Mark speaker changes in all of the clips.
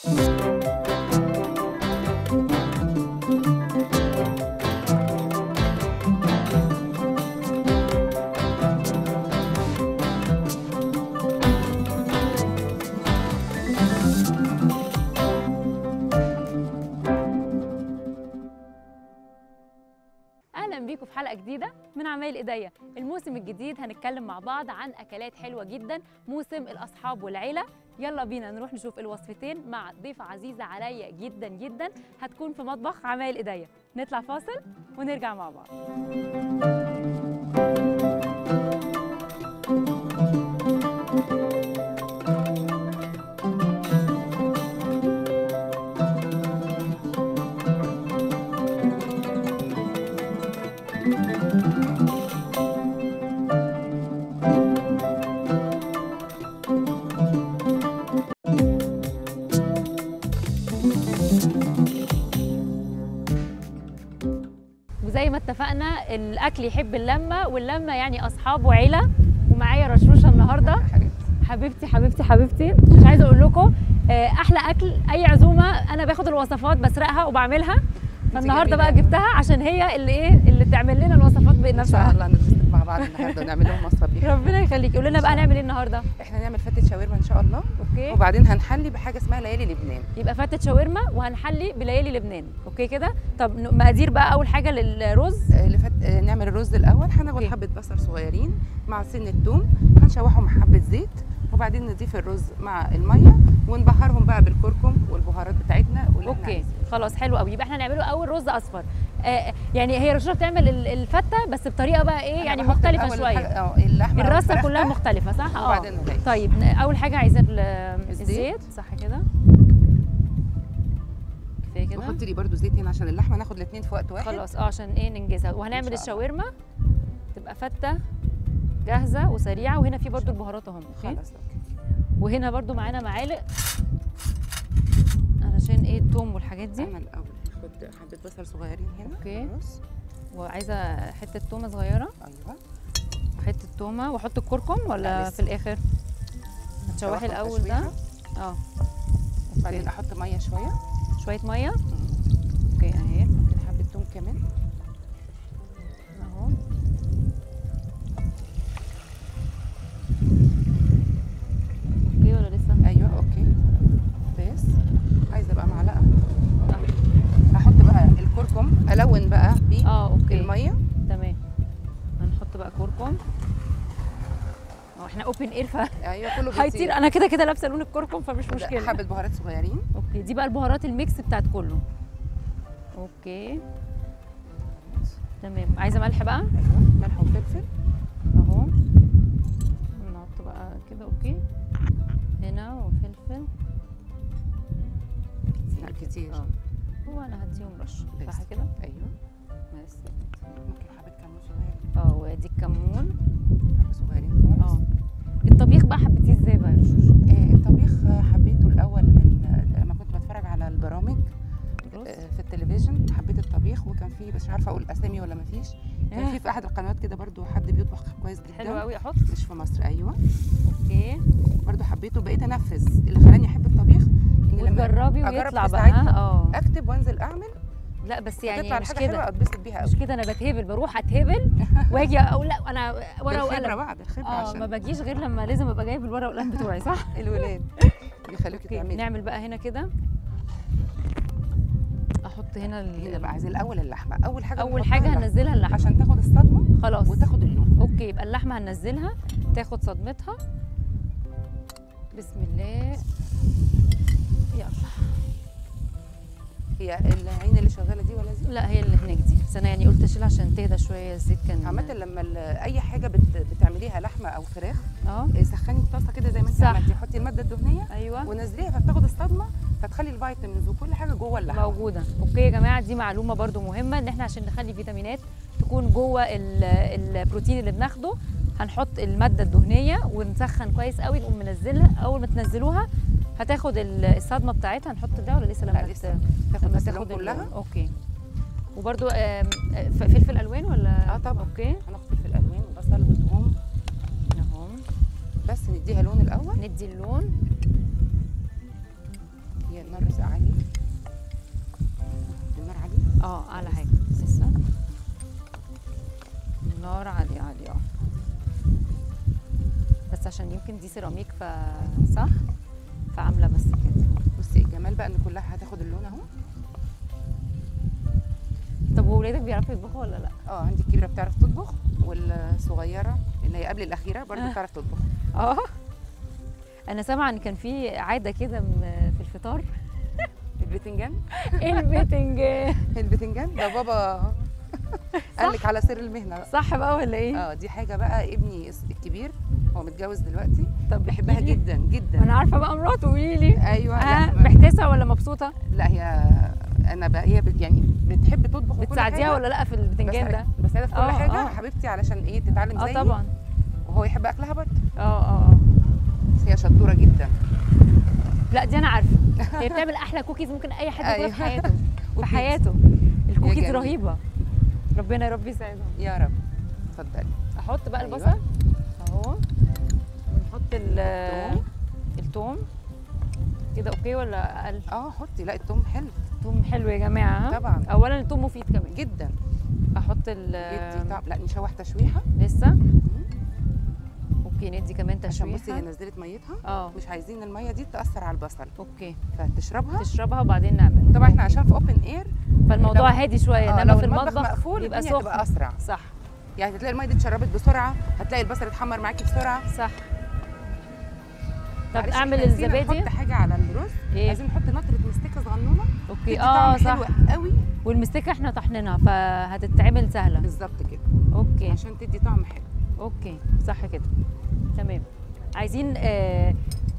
Speaker 1: اهلا بيكم في حلقه جديده من عمايل ايديا الموسم الجديد هنتكلم مع بعض عن اكلات حلوه جدا موسم الاصحاب والعيله يلا بينا نروح نشوف الوصفتين مع ضيفه عزيزه عليا جدا جدا هتكون في مطبخ عمايل ايديا نطلع فاصل ونرجع مع بعض وزي ما اتفقنا الاكل يحب اللمه واللمه يعني اصحاب وعيله ومعايا رشروشه النهارده حبيبتي حبيبتي حبيبتي مش عايزه اقول لكم آه، احلى اكل اي عزومه انا باخد الوصفات بسرقها وبعملها فالنهارده بقى
Speaker 2: جميلة.
Speaker 1: جبتها عشان هي اللي ايه اللي تعمل لنا الوصفات
Speaker 2: ان شاء
Speaker 1: بنفسها
Speaker 2: الله نتبسط مع بعض النهارده ونعمل لهم وصفه بيها
Speaker 1: ربنا يخليكي قولي لنا بقى نعمل ايه النهارده
Speaker 2: احنا نعمل فتة شاورما ان شاء الله
Speaker 1: اوكي
Speaker 2: وبعدين هنحلي بحاجه اسمها ليالي لبنان
Speaker 1: يبقى فتة شاورما وهنحلي بليالي لبنان اوكي كده طب ن- مقادير بقى اول حاجه للرز
Speaker 2: آه، اللي فت... آه، نعمل الرز الاول هناخد
Speaker 1: أوكي.
Speaker 2: حبه بصل صغيرين مع سن الثوم هنشوحهم مع حبه زيت وبعدين نضيف الرز مع الميه ونبهرهم بقى بالكركم والبهارات بتاعتنا واللي احنا
Speaker 1: اوكي
Speaker 2: عايزينه.
Speaker 1: خلاص حلو قوي يبقى احنا نعمله اول رز اصفر آه يعني هي رشوشه بتعمل ال- الفته بس بطريقه بقى ايه
Speaker 2: أنا
Speaker 1: يعني
Speaker 2: بحط
Speaker 1: مختلفه
Speaker 2: الأول
Speaker 1: شويه
Speaker 2: الحاجة- اه اللحمه أو
Speaker 1: الرصه
Speaker 2: الفراخ
Speaker 1: كلها
Speaker 2: ده،
Speaker 1: مختلفه صح اه
Speaker 2: وبعدين نلاقي
Speaker 1: طيب ن- اول حاجه عايزه ال-
Speaker 2: الزيت.
Speaker 1: الزيت صح كده كفايه كده
Speaker 2: وحط لي برده زيت هنا عشان اللحمه ناخد الاثنين في وقت واحد
Speaker 1: خلاص اه عشان ايه ننجزها وهنعمل
Speaker 2: شاء الله.
Speaker 1: الشاورما تبقى فته جاهزه وسريعه وهنا في برضو البهارات اهم اوكي
Speaker 2: خلاص اوكي
Speaker 1: وهنا برضو معانا معالق علشان ايه التوم والحاجات دي
Speaker 2: انا الاول هاخد حبه بصل صغيرين هنا
Speaker 1: أوكي.
Speaker 2: خلاص.
Speaker 1: وعايزه حته تومه صغيره
Speaker 2: ايوه
Speaker 1: وحته تومه واحط الكركم ولا
Speaker 2: لا،
Speaker 1: في
Speaker 2: لسه.
Speaker 1: الاخر هتشوحي
Speaker 2: هاخد
Speaker 1: الاول ده
Speaker 2: تشويحة،
Speaker 1: اه
Speaker 2: وبعدين احط ميه شويه
Speaker 1: شويه ميه اوكي اهي
Speaker 2: ممكن حبه ثوم كمان
Speaker 1: اهو اوكي ولا لسه
Speaker 2: ايوه اوكي بس عايزه بقى معلقه
Speaker 1: آه.
Speaker 2: هحط بقى الكركم الون بقى
Speaker 1: اه اوكي
Speaker 2: بالميه
Speaker 1: تمام هنحط بقى كركم اه احنا اوبن اير
Speaker 2: ايوه كله بيطير.
Speaker 1: فهيطير انا كده كده لابسه لون الكركم فمش
Speaker 2: ده
Speaker 1: مشكله
Speaker 2: حبه بهارات صغيرين
Speaker 1: اوكي دي بقى البهارات الميكس بتاعت كله اوكي تمام عايزه ملح بقى
Speaker 2: ايوه ملح وفلفل
Speaker 1: اهو نحط بقى كده اوكي هنا وفلفل
Speaker 2: لا كتير
Speaker 1: اه هو انا هديهم رش
Speaker 2: بس.
Speaker 1: صح كده
Speaker 2: ايوه
Speaker 1: بس
Speaker 2: ممكن حبه كمون صغير
Speaker 1: اه وادي الكمون
Speaker 2: حبه صغيرين خالص
Speaker 1: اه الطبيخ بقى حبيتيه ازاي بقى يا رشوش
Speaker 2: آه الطبيخ آه، حبيته الاول من آه، لما كنت بتفرج على البرامج
Speaker 1: رز
Speaker 2: آه، في التلفزيون حبيت الطبيخ وكان في بس مش عارفه اقول اسامي ولا ما فيش كان
Speaker 1: آه.
Speaker 2: في في احد القنوات كده برضو حد بيطبخ كويس جدا
Speaker 1: حلو قوي احط
Speaker 2: مش في مصر ايوه
Speaker 1: اوكي
Speaker 2: برضو حبيته بقيت انفذ اللي خلاني احب الطبيخ ان لما
Speaker 1: وتجربي
Speaker 2: أجرب
Speaker 1: ويطلع
Speaker 2: في
Speaker 1: بقى
Speaker 2: ساعتها،
Speaker 1: اه
Speaker 2: اكتب وانزل اعمل
Speaker 1: لا بس
Speaker 2: يعني
Speaker 1: يعني
Speaker 2: تطلع
Speaker 1: مش
Speaker 2: الحاجه حلوه
Speaker 1: كده
Speaker 2: اتبسط بيها قوي
Speaker 1: مش كده انا بتهبل بروح اتهبل واجي اقول لا انا ورقه
Speaker 2: الخبره
Speaker 1: وقلم
Speaker 2: بعد الخبره
Speaker 1: اه ما
Speaker 2: عشان
Speaker 1: باجيش غير لما لازم ابقى جايب الورقه والقلم بتوعي صح
Speaker 2: الولاد بيخلوكي
Speaker 1: اوكي
Speaker 2: تعملي
Speaker 1: نعمل بقى هنا كده احط هنا ال-
Speaker 2: هنا بقى عايزين الاول اللحمه اول حاجه
Speaker 1: اول
Speaker 2: بنحطها
Speaker 1: حاجه
Speaker 2: اللحمة
Speaker 1: هننزلها اللحمه
Speaker 2: عشان تاخد الصدمه
Speaker 1: خلاص
Speaker 2: وتاخد اللون
Speaker 1: اوكي يبقى اللحمه هننزلها تاخد صدمتها بسم الله يلا
Speaker 2: هي العين اللي شغاله دي ولا دي
Speaker 1: لا هي اللي هناك دي بس انا يعني قلت اشيلها عشان تهدى شويه الزيت كان
Speaker 2: عامة لما ال- اي حاجه بت... بتعمليها لحمه او فراخ
Speaker 1: اه
Speaker 2: إيه، سخني الطاسه كده زي ما انت
Speaker 1: صح.
Speaker 2: عملتي حطي الماده الدهنيه
Speaker 1: ايوه
Speaker 2: ونزليها فبتاخد الصدمه فتخلي الفيتامينز وكل حاجه جوه اللحمه
Speaker 1: موجوده اوكي يا جماعه دي معلومه برضو مهمه ان احنا عشان نخلي فيتامينات تكون جوه ال- البروتين اللي بناخده هنحط الماده الدهنيه ونسخن كويس قوي نقوم منزلها اول ما تنزلوها هتاخد ال- الصدمه بتاعتها هنحط ده ولا لسه لما
Speaker 2: لا
Speaker 1: ت-
Speaker 2: لسه تاخد
Speaker 1: لما
Speaker 2: بس
Speaker 1: تاخد
Speaker 2: اللون
Speaker 1: اللون؟
Speaker 2: كلها
Speaker 1: اوكي وبرضو آم، آه، ف- فلفل الوان ولا
Speaker 2: اه طبعا
Speaker 1: اوكي
Speaker 2: هناخد فلفل الوان وبصل وثوم
Speaker 1: اهو
Speaker 2: بس نديها لون الاول
Speaker 1: ندي اللون
Speaker 2: هي النار بس عاليه النار عاليه
Speaker 1: اه اعلى حاجه لسه النار عاليه عاليه اه بس عشان يمكن دي سيراميك ف صح فعامله بس كده
Speaker 2: بصي الجمال بقى ان كلها هتاخد اللون اهو
Speaker 1: طب وولادك بيعرفوا يطبخوا ولا لا
Speaker 2: اه عندي الكبيره بتعرف تطبخ والصغيره اللي هي قبل الاخيره برضو
Speaker 1: آه.
Speaker 2: بتعرف تطبخ
Speaker 1: اه انا سامعه ان كان في عاده كده م- في الفطار
Speaker 2: البتنجان
Speaker 1: البتنجان
Speaker 2: البتنجان ده بابا قال لك على سر المهنه بقى
Speaker 1: صح بقى ولا ايه
Speaker 2: اه دي حاجه بقى ابني الكبير هو متجوز دلوقتي
Speaker 1: طب
Speaker 2: بحبها
Speaker 1: احكيلي.
Speaker 2: جدا جدا
Speaker 1: انا عارفه بقى مراته قولي لي
Speaker 2: ايوه
Speaker 1: ها
Speaker 2: لا, ما-
Speaker 1: محتاسه ولا مبسوطه
Speaker 2: لا هي انا بقى هي بت يعني بتحب تطبخ وكل
Speaker 1: بتساعديها
Speaker 2: حاجة،
Speaker 1: ولا لا في البتنجان ده
Speaker 2: بس بساعدها في كل
Speaker 1: آه،
Speaker 2: حاجه
Speaker 1: آه.
Speaker 2: حبيبتي علشان ايه تتعلم
Speaker 1: اه
Speaker 2: زيي
Speaker 1: طبعا
Speaker 2: وهو يحب اكلها برضه
Speaker 1: اه اه اه
Speaker 2: بس هي شطوره جدا
Speaker 1: لا دي انا عارفه هي بتعمل احلى كوكيز ممكن اي حد ياكلها في
Speaker 2: أيوة.
Speaker 1: حياته في
Speaker 2: وبيتزا.
Speaker 1: حياته الكوكيز
Speaker 2: جميل.
Speaker 1: رهيبه ربنا يا رب يساعدهم
Speaker 2: يا رب اتفضلي
Speaker 1: احط بقى
Speaker 2: أيوة.
Speaker 1: البصل اهو ونحط ال
Speaker 2: الثوم.
Speaker 1: الثوم كده اوكي ولا اقل
Speaker 2: اه حطي لا التوم حلو
Speaker 1: ثوم حلو يا جماعه ها؟
Speaker 2: طبعا
Speaker 1: اولا الثوم مفيد كمان
Speaker 2: جدا
Speaker 1: احط ال
Speaker 2: جدي طعم لا نشوح تشويحه
Speaker 1: لسه اوكي ندي كمان
Speaker 2: عشان بصي
Speaker 1: تشويحه
Speaker 2: هي نزلت ميتها
Speaker 1: اه
Speaker 2: مش عايزين الميه دي تاثر على البصل
Speaker 1: اوكي
Speaker 2: فتشربها
Speaker 1: تشربها وبعدين نعمل
Speaker 2: طبعا احنا عشان في اوبن اير
Speaker 1: فالموضوع
Speaker 2: لو-
Speaker 1: هادي شويه
Speaker 2: آه
Speaker 1: انما
Speaker 2: لو
Speaker 1: في
Speaker 2: المطبخ
Speaker 1: المطبخ
Speaker 2: مقفول
Speaker 1: بيبقى
Speaker 2: الدنيا
Speaker 1: سخن
Speaker 2: تبقى اسرع
Speaker 1: صح
Speaker 2: يعني هتلاقي الميه دي اتشربت بسرعه هتلاقي البصل اتحمر معاكي بسرعه
Speaker 1: صح طب
Speaker 2: معلش
Speaker 1: اعمل
Speaker 2: إحنا نسينا
Speaker 1: الزبادي
Speaker 2: نحط حاجه على الرز
Speaker 1: ايه
Speaker 2: عايزين نحط نطره مستكه صغنونه
Speaker 1: اوكي
Speaker 2: تدي
Speaker 1: اه
Speaker 2: طعم
Speaker 1: صح
Speaker 2: حلو قوي
Speaker 1: والمستكه احنا طحنينها فهتتعمل سهله
Speaker 2: بالظبط كده
Speaker 1: اوكي
Speaker 2: عشان تدي طعم حلو
Speaker 1: اوكي صح كده تمام عايزين آه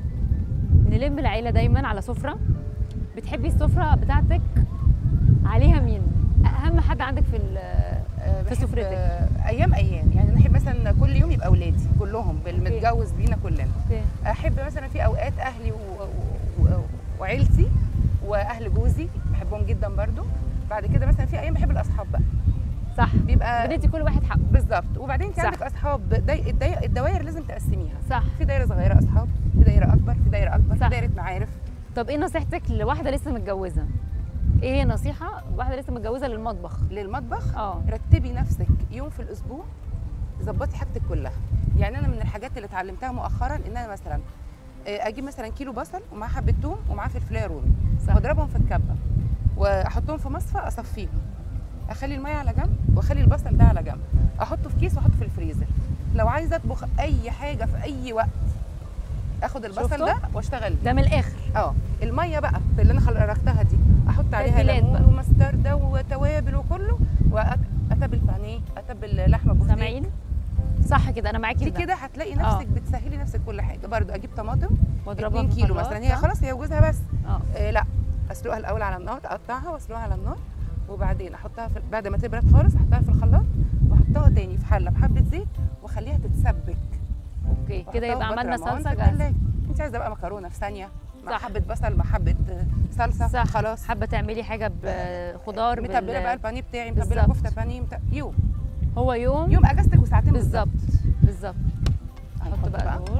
Speaker 1: نلم العيله دايما على سفره بتحبي السفره بتاعتك عليها مين اهم حد عندك في ال-
Speaker 2: آه،
Speaker 1: في
Speaker 2: بحب،
Speaker 1: سفرتك.
Speaker 2: آه، ايام ايام يعني انا احب مثلا كل يوم يبقى اولادي كلهم بالمتجوز بينا كلنا
Speaker 1: اوكي
Speaker 2: احب مثلا في اوقات اهلي و... و... و... وعيلتي واهل جوزي بحبهم جدا برضو بعد كده مثلا في ايام بحب الاصحاب بقى
Speaker 1: صح
Speaker 2: بيبقى
Speaker 1: بندي كل واحد حقه
Speaker 2: بالظبط وبعدين انت
Speaker 1: صح.
Speaker 2: عندك اصحاب دي... الدي... الدوائر لازم تقسميها
Speaker 1: صح
Speaker 2: في دايره صغيره اصحاب في دايره اكبر في دايره اكبر
Speaker 1: صح.
Speaker 2: في دايره معارف
Speaker 1: طب ايه نصيحتك لواحده لسه متجوزه ايه هي نصيحه واحده لسه متجوزه للمطبخ
Speaker 2: للمطبخ
Speaker 1: اه
Speaker 2: رتبي نفسك يوم في الاسبوع ظبطي حاجتك كلها يعني انا من الحاجات اللي اتعلمتها مؤخرا ان انا مثلا آه، اجيب مثلا كيلو بصل ومعاه حبه ثوم ومعاه فلفلايه رومي
Speaker 1: صح
Speaker 2: واضربهم في الكبه واحطهم في مصفى اصفيهم اخلي الميه على جنب واخلي البصل ده على جنب احطه في كيس واحطه في الفريزر لو عايزه اطبخ اي حاجه في اي وقت اخد البصل
Speaker 1: شفتوا؟
Speaker 2: ده واشتغل بيه
Speaker 1: ده من الاخر
Speaker 2: اه الميه بقى اللي انا خرجتها دي احط عليها
Speaker 1: تتبيلات
Speaker 2: ليمون
Speaker 1: بقى.
Speaker 2: ومستردة وتوابل وكله واتبل بانيه اتبل لحمه بوفتيك
Speaker 1: سامعين صح كده انا معاكي
Speaker 2: دي
Speaker 1: في ده.
Speaker 2: كده هتلاقي نفسك بتسهلي نفسك كل حاجه برضو اجيب طماطم
Speaker 1: واضربها
Speaker 2: 2
Speaker 1: في
Speaker 2: كيلو
Speaker 1: الخلاط،
Speaker 2: مثلا هي
Speaker 1: صح؟
Speaker 2: خلاص هي جوزها بس
Speaker 1: اه
Speaker 2: آه لا اسلقها الاول على النار اقطعها واسلقها على النار وبعدين احطها في بعد ما تبرد خالص احطها في الخلاط واحطها تاني في حله بحبه زيت واخليها تتسبك
Speaker 1: اوكي كده
Speaker 2: وأحطها
Speaker 1: يبقى
Speaker 2: في
Speaker 1: عملنا
Speaker 2: بطرمان
Speaker 1: صلصه
Speaker 2: في
Speaker 1: جاهزه
Speaker 2: التلاجة. انت عايزه بقى مكرونه في ثانيه مع
Speaker 1: صح.
Speaker 2: حبه بصل مع حبه آه، صلصه
Speaker 1: صح
Speaker 2: خلاص
Speaker 1: حابه تعملي حاجه بخضار
Speaker 2: متبله
Speaker 1: بال-
Speaker 2: بقى البانيه بتاعي متبله
Speaker 1: بالظبط.
Speaker 2: كفته بانيه مت... يوم
Speaker 1: هو يوم
Speaker 2: يوم اجازتك وساعتين
Speaker 1: بالظبط بالظبط احط
Speaker 2: هنحط
Speaker 1: بقى دول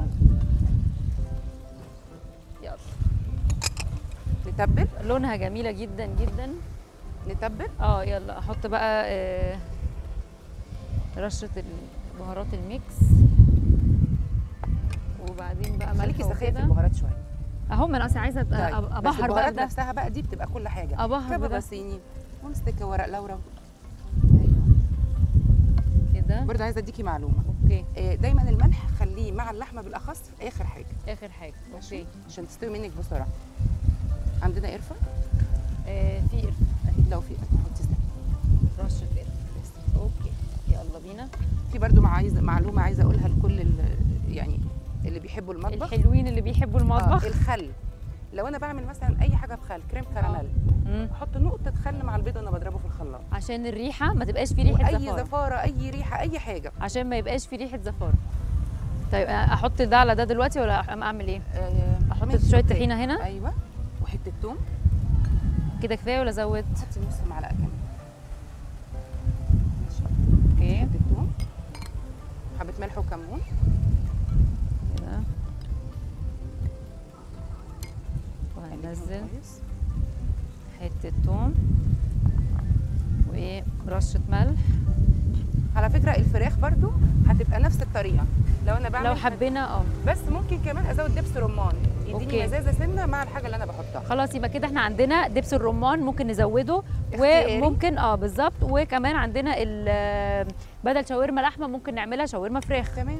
Speaker 1: يلا
Speaker 2: نتبل
Speaker 1: لونها جميله جدا جدا
Speaker 2: نتبل
Speaker 1: اه يلا احط بقى آه، رشه البهارات الميكس وبعدين بقى
Speaker 2: خليكي
Speaker 1: ملح
Speaker 2: سخيه في
Speaker 1: وكده
Speaker 2: البهارات شويه
Speaker 1: اهو ما انا اصلا عايزه أ-
Speaker 2: طيب.
Speaker 1: أ-
Speaker 2: بس
Speaker 1: ابهر بقى
Speaker 2: البهارات
Speaker 1: ده
Speaker 2: نفسها بقى دي بتبقى كل حاجه
Speaker 1: ابهر
Speaker 2: كبابه
Speaker 1: بده
Speaker 2: صيني ومستكه ورق لورا
Speaker 1: كده
Speaker 2: برضه عايزه اديكي معلومه
Speaker 1: اوكي
Speaker 2: آه، دايما الملح خليه مع اللحمه بالاخص في اخر حاجه
Speaker 1: اخر حاجه
Speaker 2: ماشي
Speaker 1: اوكي
Speaker 2: عشان تستوي منك بسرعه عندنا قرفه
Speaker 1: آه في قرفه أهي،
Speaker 2: لو في حطي زي.
Speaker 1: رشه قرفه اوكي يلا بينا
Speaker 2: في برضو مع عايزه معلومه عايزه اقولها لكل ال- يعني اللي بيحبوا المطبخ
Speaker 1: الحلوين اللي بيحبوا المطبخ
Speaker 2: آه الخل لو انا بعمل مثلا اي حاجه بخل كريم كراميل
Speaker 1: مم.
Speaker 2: احط نقطه خل مع البيض وانا بضربه في الخلاط
Speaker 1: عشان الريحه ما تبقاش في ريحه
Speaker 2: واي
Speaker 1: زفاره
Speaker 2: زفاره اي ريحه اي حاجه
Speaker 1: عشان ما يبقاش في ريحه زفاره طيب أنا احط ده على ده دلوقتي ولا أح- اعمل ايه
Speaker 2: آه
Speaker 1: احط
Speaker 2: ماشي،
Speaker 1: شويه
Speaker 2: أوكي.
Speaker 1: طحينه هنا
Speaker 2: ايوه وحته توم
Speaker 1: كده كفايه ولا ازود
Speaker 2: حطي نص معلقه كمان ماشي
Speaker 1: اوكي
Speaker 2: حته توم حبه ملح وكمون
Speaker 1: كده وهنزل ننزل حته توم ورشه ملح
Speaker 2: على فكره الفراخ برضو هتبقى نفس الطريقه لو انا بعمل
Speaker 1: لو حبينا اه
Speaker 2: بس ممكن كمان ازود دبس رمان
Speaker 1: أوكي.
Speaker 2: يديني مزازه سنه مع الحاجه اللي انا بحطها
Speaker 1: خلاص يبقى كده احنا عندنا دبس الرمان ممكن نزوده
Speaker 2: اختياري.
Speaker 1: وممكن اه بالظبط وكمان عندنا ال- بدل شاورما لحمه ممكن نعملها شاورما فراخ
Speaker 2: تمام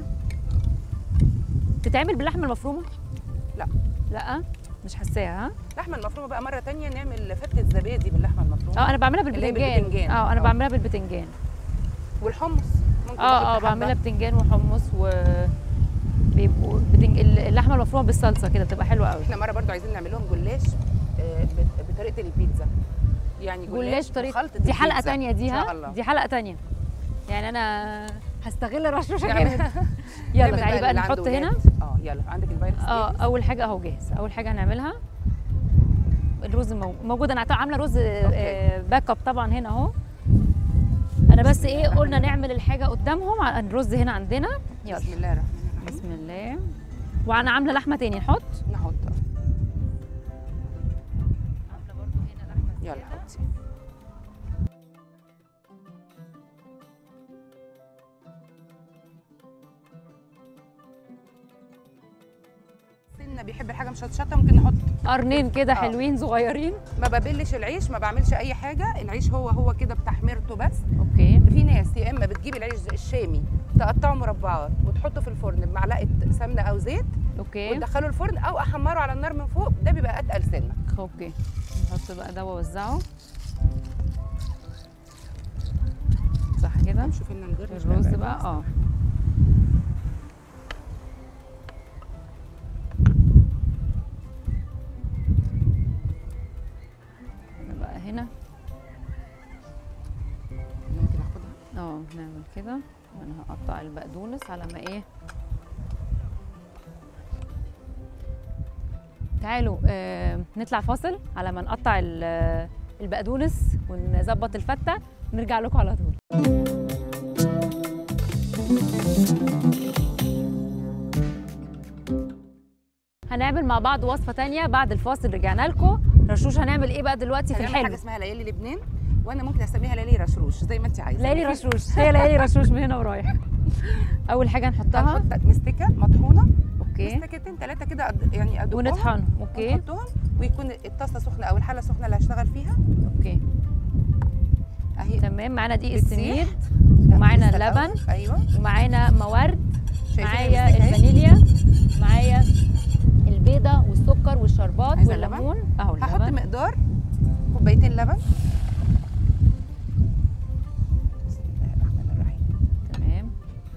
Speaker 1: تتعمل باللحمه المفرومه
Speaker 2: لا.
Speaker 1: لا مش حاساها ها
Speaker 2: اللحمه المفرومه بقى مره تانية نعمل فتة زبادي باللحمه المفرومه
Speaker 1: اه انا بعملها
Speaker 2: اللي هي
Speaker 1: بالبتنجان
Speaker 2: بالبتنجان.
Speaker 1: اه انا
Speaker 2: آه.
Speaker 1: بعملها بالبتنجان
Speaker 2: والحمص ممكن
Speaker 1: اه
Speaker 2: نحط
Speaker 1: اه
Speaker 2: حبة.
Speaker 1: بعملها بتنجان وحمص و بيبقوا بتنج... اللحمه المفرومه بالصلصه كده بتبقى حلوه قوي
Speaker 2: احنا مره برضو عايزين نعمل لهم جلاش آه، بت- بطريقه البيتزا يعني
Speaker 1: جلاش طريقه
Speaker 2: بخلطة
Speaker 1: دي حلقه
Speaker 2: البيتزا.
Speaker 1: تانية دي
Speaker 2: إن شاء
Speaker 1: ها
Speaker 2: الله.
Speaker 1: دي حلقه تانية يعني انا هستغل رشوشه
Speaker 2: نعمل-
Speaker 1: كده يلا
Speaker 2: نعمل
Speaker 1: تعالي بقى
Speaker 2: اللي عنده
Speaker 1: نحط هنا
Speaker 2: ولاد. اه يلا عندك الفيروس
Speaker 1: اه
Speaker 2: جاهز؟
Speaker 1: اول حاجه اهو جاهز اول حاجه هنعملها الرز مو- موجود انا عامله رز آه، باك اب طبعا هنا اهو انا بس ايه قلنا نعمل الحاجه قدامهم ع- الرز هنا عندنا يلا
Speaker 2: بسم الله الرحمن الرحيم
Speaker 1: بسم الله وانا عامله لحمه تاني نحط
Speaker 2: نحط
Speaker 1: عامله برضو هنا لحمه
Speaker 2: يلا
Speaker 1: زيادة.
Speaker 2: حطي سنه بيحب الحاجه مشطشطه ممكن نحط
Speaker 1: قرنين كده
Speaker 2: آه.
Speaker 1: حلوين صغيرين
Speaker 2: ما ببلش العيش ما بعملش اي حاجه العيش هو هو كده بتحميرته بس
Speaker 1: اوكي
Speaker 2: في ناس يا اما بتجيب العيش الشامي تقطعه مربعات وتحطه في الفرن بمعلقه سمنه او زيت
Speaker 1: اوكي
Speaker 2: وتدخله الفرن او احمره على النار من فوق ده بيبقى اتقل سنه
Speaker 1: اوكي نحط بقى ده واوزعه صح كده
Speaker 2: نشوف لنا الجرن
Speaker 1: الرز بقى اه أنا بقى هنا
Speaker 2: ممكن اخدها
Speaker 1: اه نعمل كده انا هقطع البقدونس على ما ايه تعالوا آه نطلع فاصل على ما نقطع ال- البقدونس ونظبط الفته نرجع لكم على طول هنعمل مع بعض وصفه تانية بعد الفاصل رجعنا لكم رشوش هنعمل ايه بقى دلوقتي في
Speaker 2: هنعمل حاجه
Speaker 1: الحلو
Speaker 2: اسمها ليالي لبنان وانا ممكن اسميها ليالي رشروش زي ما انت عايزه
Speaker 1: ليالي رشوش هي ليالي رشوش من هنا ورايح اول حاجه نحطها
Speaker 2: هنحط مستكه مطحونه
Speaker 1: اوكي
Speaker 2: مستكتين ثلاثه كده قد- يعني ادوبهم
Speaker 1: ونطحنهم اوكي
Speaker 2: ونحطهم ويكون الطاسه سخنه او الحله سخنه اللي هشتغل فيها
Speaker 1: اوكي
Speaker 2: اهي
Speaker 1: تمام معانا دقيق
Speaker 2: بتسيح.
Speaker 1: السميد
Speaker 2: لا،
Speaker 1: ومعانا
Speaker 2: لسه الأول.
Speaker 1: اللبن.
Speaker 2: ايوه
Speaker 1: ومعانا موارد
Speaker 2: شايفين
Speaker 1: معايا
Speaker 2: المستكة أهي؟
Speaker 1: الفانيليا معايا البيضه والسكر والشربات
Speaker 2: عايزة اللبن؟
Speaker 1: والليمون اهو
Speaker 2: هحط
Speaker 1: اللبن
Speaker 2: مقدار كوبايتين لبن بسم الله الرحمن الرحيم
Speaker 1: تمام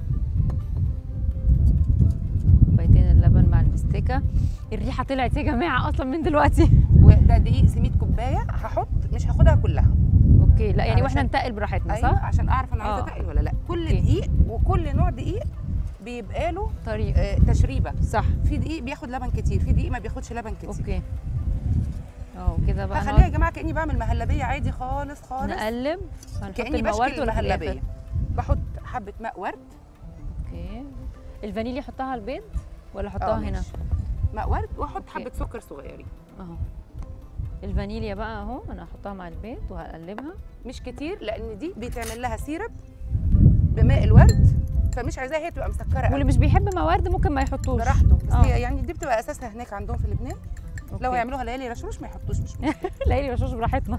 Speaker 1: كوبايتين اللبن مع المستكه الريحه طلعت يا جماعه اصلا من دلوقتي
Speaker 2: وده دقيق سميد كوبايه هحط مش هاخدها كلها
Speaker 1: اوكي لا يعني واحنا
Speaker 2: علشان-
Speaker 1: نتقل براحتنا
Speaker 2: ايوه
Speaker 1: صح
Speaker 2: عشان اعرف انا عايزه
Speaker 1: آه.
Speaker 2: اتقل ولا لا كل
Speaker 1: أوكي.
Speaker 2: دقيق وكل نوع دقيق بيبقى له
Speaker 1: طريقه
Speaker 2: آه، تشريبه
Speaker 1: صح
Speaker 2: في دقيق بياخد لبن كتير في دقيق ما بياخدش لبن كتير
Speaker 1: اوكي اه كده بقى
Speaker 2: هخليها يا
Speaker 1: نقعد
Speaker 2: جماعه كاني بعمل مهلبيه عادي خالص خالص
Speaker 1: نقلب هنحط
Speaker 2: كاني
Speaker 1: الموارد
Speaker 2: بشكل
Speaker 1: ولا في الآخر؟
Speaker 2: المهلبيه بحط حبه ماء ورد
Speaker 1: اوكي الفانيليا احطها على البيض ولا
Speaker 2: آه،
Speaker 1: احطها هنا
Speaker 2: ماشي. ماء ورد واحط
Speaker 1: أوكي.
Speaker 2: حبه سكر صغيرين
Speaker 1: اهو الفانيليا بقى اهو انا هحطها مع البيض وهقلبها
Speaker 2: مش كتير لان دي بيتعمل لها سيرب بماء الورد فمش عايزاها هي تبقى مسكره
Speaker 1: واللي
Speaker 2: قوي
Speaker 1: مش بيحب موارد ممكن ما يحطوش
Speaker 2: براحته بس
Speaker 1: آه.
Speaker 2: هي يعني دي بتبقى اساسها هناك عندهم في لبنان
Speaker 1: أوكي.
Speaker 2: لو يعملوها ليالي رشوش ما يحطوش مش مشكله
Speaker 1: ليلي رشوش براحتنا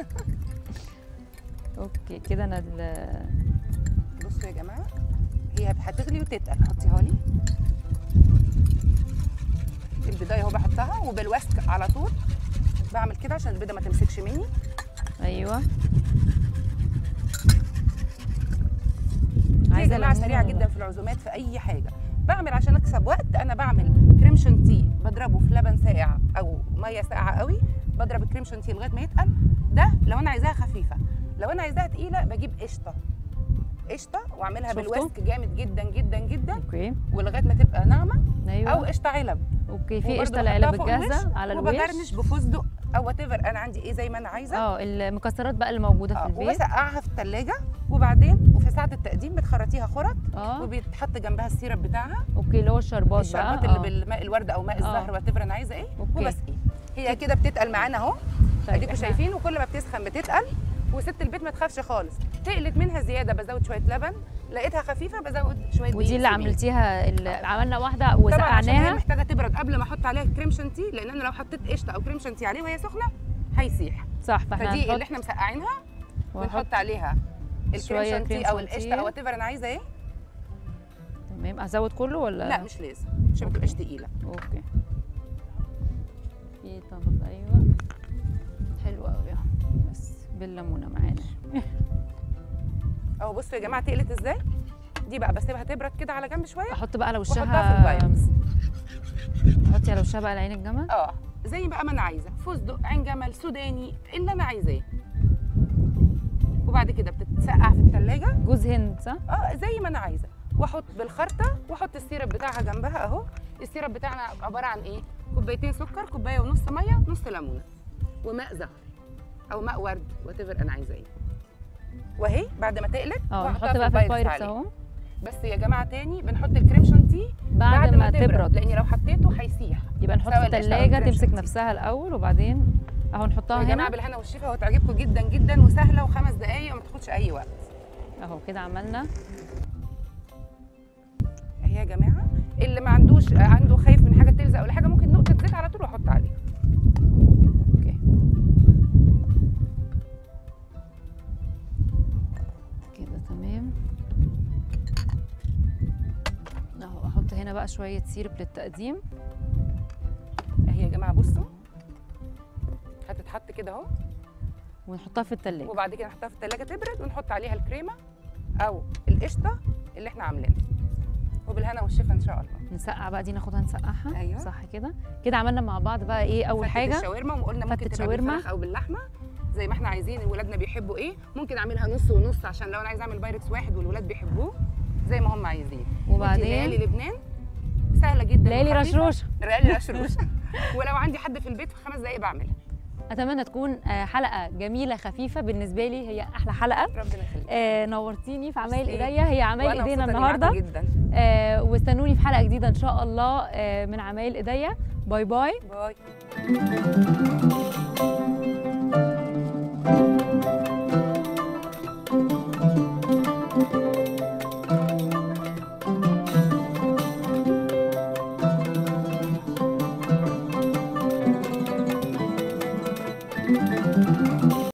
Speaker 1: اوكي كده انا ال-
Speaker 2: بصوا يا جماعه هي هتغلي وتتقل حطيها لي البيضايه اهو بحطها وبالوسك على طول بعمل كده عشان البيضه ما تمسكش مني
Speaker 1: ايوه
Speaker 2: دي يا
Speaker 1: عايزة
Speaker 2: جماعه
Speaker 1: ليمون
Speaker 2: سريعه
Speaker 1: ولا
Speaker 2: جدا في العزومات في اي حاجه بعمل عشان اكسب وقت انا بعمل كريم شانتيه بضربه في لبن ساقع او ميه ساقعه قوي بضرب الكريم شانتيه لغايه ما يتقل ده لو انا عايزاها خفيفه لو انا عايزاها تقيله بجيب قشطه قشطه واعملها
Speaker 1: شفتوا؟
Speaker 2: بالوسك جامد جدا جدا جدا
Speaker 1: اوكي
Speaker 2: ولغايه ما تبقى ناعمه
Speaker 1: ايوه
Speaker 2: او قشطه علب
Speaker 1: اوكي في
Speaker 2: وبرضه
Speaker 1: قشطه
Speaker 2: بحطها
Speaker 1: العلب
Speaker 2: فوق
Speaker 1: الجاهزه
Speaker 2: الوش
Speaker 1: على الوش
Speaker 2: وبجرنش بفستق او وات انا عندي ايه زي ما انا عايزه
Speaker 1: اه المكسرات بقى اللي موجوده في
Speaker 2: اه
Speaker 1: البيت
Speaker 2: وبسقعها في الثلاجه وبعدين وفي ساعه التقديم بتخرطيها خرط
Speaker 1: اه
Speaker 2: وبيتحط جنبها السيرب بتاعها
Speaker 1: اوكي اللي هو الشربات بقى
Speaker 2: الشربات اللي
Speaker 1: آه.
Speaker 2: بالماء الورد او ماء
Speaker 1: آه.
Speaker 2: الزهر وات انا عايزه ايه
Speaker 1: أوكي.
Speaker 2: وبسقي هي كده بتتقل معانا اهو
Speaker 1: طيب
Speaker 2: اديكوا
Speaker 1: إحنا-
Speaker 2: شايفين وكل ما بتسخن بتتقل وست البيت ما تخافش خالص تقلت منها زياده بزود شويه لبن لقيتها خفيفه بزود شويه دقيق
Speaker 1: ودي اللي
Speaker 2: سمين.
Speaker 1: عملتيها اللي عملنا واحده
Speaker 2: طبعا عشان هي
Speaker 1: وسقعناها
Speaker 2: محتاجه تبرد قبل ما احط عليها كريم شانتيه لان انا لو حطيت قشطه او كريم شانتيه عليه وهي سخنه هيسيح
Speaker 1: صح فاحنا
Speaker 2: فدي اللي
Speaker 1: هنحط
Speaker 2: احنا مسقعينها
Speaker 1: وهحط
Speaker 2: بنحط عليها الكريم
Speaker 1: شوية
Speaker 2: شانتيه
Speaker 1: كريم
Speaker 2: او
Speaker 1: شانتيه.
Speaker 2: القشطه او وات انا عايزه ايه
Speaker 1: تمام ازود كله ولا
Speaker 2: لا مش لازم عشان ما تبقاش تقيله
Speaker 1: اوكي في طبق ايوه حلو قوي بس بالليمونه معانا
Speaker 2: اهو بصوا يا جماعه تقلت ازاي دي بقى بسيبها تبرد كده على جنب شويه
Speaker 1: احط بقى على
Speaker 2: واحطها
Speaker 1: وشها
Speaker 2: في البايركس
Speaker 1: حطي على وشها بقى العين الجمل
Speaker 2: اه زي بقى ما انا عايزه فستق عين جمل سوداني اللي انا عايزاه وبعد كده بتتسقع في الثلاجه
Speaker 1: جوز هند صح
Speaker 2: اه زي ما انا عايزه واحط بالخرطه واحط السيرب بتاعها جنبها اهو السيرب بتاعنا عباره عن ايه كوبايتين سكر كوبايه ونص ميه نص ليمونه وماء زهر او ماء ورد وات انا عايزاه ايه وهي بعد ما تقلت
Speaker 1: اه
Speaker 2: وأحطها
Speaker 1: نحط بقى في
Speaker 2: البايركس
Speaker 1: البايركس
Speaker 2: عليه.
Speaker 1: اهو
Speaker 2: بس يا جماعه تاني بنحط الكريم شانتيه
Speaker 1: بعد, ما تبرد
Speaker 2: لان لو حطيته هيسيح
Speaker 1: يبقى نحط
Speaker 2: سواء
Speaker 1: في
Speaker 2: القشطة أو
Speaker 1: الثلاجه
Speaker 2: الكريم
Speaker 1: تمسك
Speaker 2: شانتيه.
Speaker 1: نفسها الاول وبعدين اهو نحطها
Speaker 2: يا
Speaker 1: هنا
Speaker 2: جماعه بالهنا والشفا وهتعجبكم جدا جدا وسهله وخمس دقايق وما تاخدش اي وقت
Speaker 1: اهو كده عملنا
Speaker 2: اهي يا جماعه اللي ما عندوش عنده خايف من حاجه تلزق ولا حاجه ممكن نقطه زيت على طول واحط عليها
Speaker 1: اوكي كده تمام اهو احط هنا بقى شويه سيرب للتقديم
Speaker 2: اهي يا جماعه بصوا هتتحط كده اهو
Speaker 1: ونحطها في التلاجة
Speaker 2: وبعد كده نحطها في التلاجة تبرد ونحط عليها الكريمه او القشطه اللي احنا عاملينها وبالهنا والشفا ان شاء الله
Speaker 1: نسقع بقى دي ناخدها نسقعها
Speaker 2: أيوة.
Speaker 1: صح كده كده عملنا مع بعض بقى ايه اول
Speaker 2: فتة
Speaker 1: حاجه
Speaker 2: الشاورما وقلنا ممكن
Speaker 1: فتة
Speaker 2: تبقى
Speaker 1: شاورما.
Speaker 2: بالفراخ او باللحمه زي ما احنا عايزين ولادنا بيحبوا ايه ممكن اعملها نص ونص عشان لو انا عايزه اعمل بايركس واحد والولاد بيحبوه زي ما هم عايزين
Speaker 1: وبعدين؟
Speaker 2: ليالي لبنان سهله جدا
Speaker 1: ليالي
Speaker 2: وخفيفة.
Speaker 1: رشروش
Speaker 2: ليالي رشروش ولو عندي حد في البيت في خمس دقايق بعملها
Speaker 1: اتمنى تكون آه، حلقه جميله خفيفه بالنسبه لي هي احلى حلقه
Speaker 2: ربنا يخليك
Speaker 1: آه، نورتيني في عمايل
Speaker 2: ميرسي.
Speaker 1: ايديا هي عمايل
Speaker 2: وأنا
Speaker 1: ايدينا
Speaker 2: مبسوطة إني معاكم
Speaker 1: النهارده
Speaker 2: جدا
Speaker 1: آه، واستنوني في حلقه جديده ان شاء الله آه، من عمايل ايديا باي باي
Speaker 2: باي